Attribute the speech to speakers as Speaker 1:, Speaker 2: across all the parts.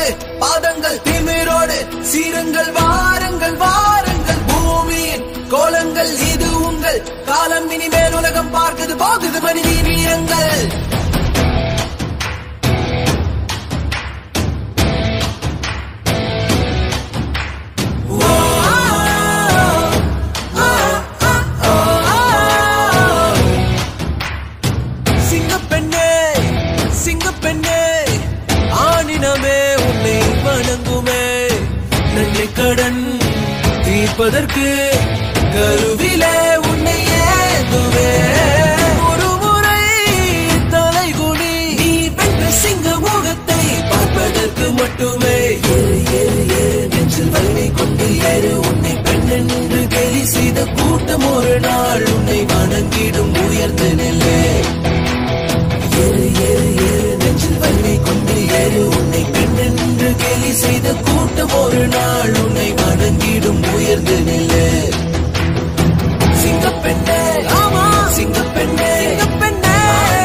Speaker 1: திமிரோடு பாதங்கள் திமிரோடு சீருங்கள் வாருங்கள் வாருங்கள் பூமியின் கோலங்கள் இது உங்கள் காலம் இனிமேல் உலகம் பார்க்குது போகுது மனித வீரங்கள் சிங்கப்பெண்ணே சிங்கப்பெண்ணே ஆணினமே உன்னை வணங்குமே நன்றி கடன் தீர்ப்பதற்கு கருவிலே உன்னை ஏதுவே ஒரு முறை தலைகுனி நீ வென்ற சிங்க முகத்தை பார்ப்பதற்கு மட்டுமே ஏறு ஏறு ஏறு நெஞ்சில் வலிமை கொண்டு ஏறு உன்னை பெண் என்று கேலி செய்த கூட்டம் ஒரு நாள் உன்னை வணங்கிடும் உயர்ந்த நிலை ஏறு ஏறு ஏறு நெஞ்சில் வலிமை கொண்டு ஏறு உன்னை பெண் என்று கேலி செய்த கூட்டம் ஒரு நாள் உன்னை வணங்கிடும் உயர்ந்த நிலை சிங்கப்பெண்ணே ஆமா சிங்கப்பெண்ணே சிங்கப்பெண்ணே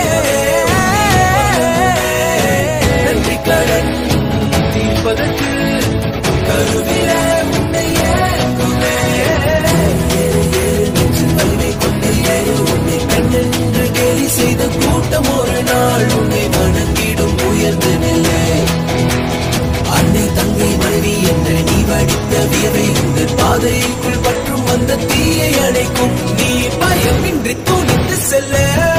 Speaker 1: நன்றி கடன் தீர்ப்பதற்கு கருவில உன்னை ஏங்குமே ஏறு ஏறு நெஞ்சில் வலிமை கொண்டு ஏறு உன்னை பெண் என்று கேலி செய்த கூட்டம் ஒரு நாள் உன்னை வணங்கிடும் உயர்ந்த நிலை அன்னை தங்கை மனைவி என்று நீ வடித்த வியவை உங்கள் பாதைக்குள் பற்றும் வந்த தீயை அணைக்கும் நீ பயமின்றி துணித்து செல்ல